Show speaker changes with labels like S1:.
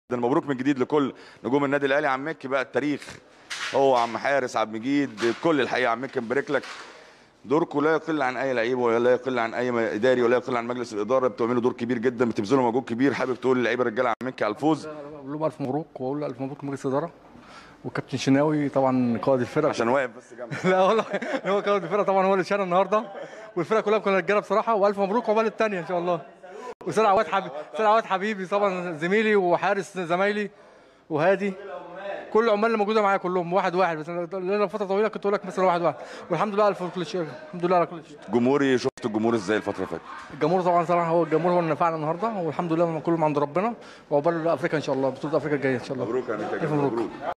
S1: جدا مبروك من جديد لكل نجوم النادي الاهلي عم مكي بقى التاريخ هو عم حارس عبد المجيد كل الحقيقه عم مكي مبارك لك دوركم لا يقل عن اي لعيب ولا يقل عن اي اداري ولا يقل عن مجلس الاداره بتعملوا دور كبير جدا بتبذلوا مجهود كبير حابب تقول للعيبه الرجاله عم مكي على الفوز
S2: بقول لهم الف مبروك واقول له الف مبروك لمجلس الاداره والكابتن شناوي طبعا قائد الفرقه
S1: عشان واقف بس جنبي
S2: لا والله هو قائد الفرقه طبعا هو اللي شال النهارده والفرقه كلها كنا رجاله بصراحه والف مبروك عقبال الثانيه ان شاء الله وسيد عواد حبيبي سيد عواد حبيبي طبعا زميلي وحارس زمايلي وهادي كل العمال اللي موجوده معايا كلهم واحد واحد بس أنا لنا فتره طويله كنت اقول لك مثلا واحد واحد والحمد لله على كل شيء الحمد لله على كل شيء
S1: جمهوري شفت الجمهور ازاي الفتره اللي فاتت
S2: الجمهور طبعا صراحه هو الجمهور هو اللي نفعنا النهارده والحمد لله كله من عند ربنا وعقبال افريقيا ان شاء الله بطوله افريقيا الجايه ان شاء الله
S1: مبروك يا مكي
S2: ألف مبروك.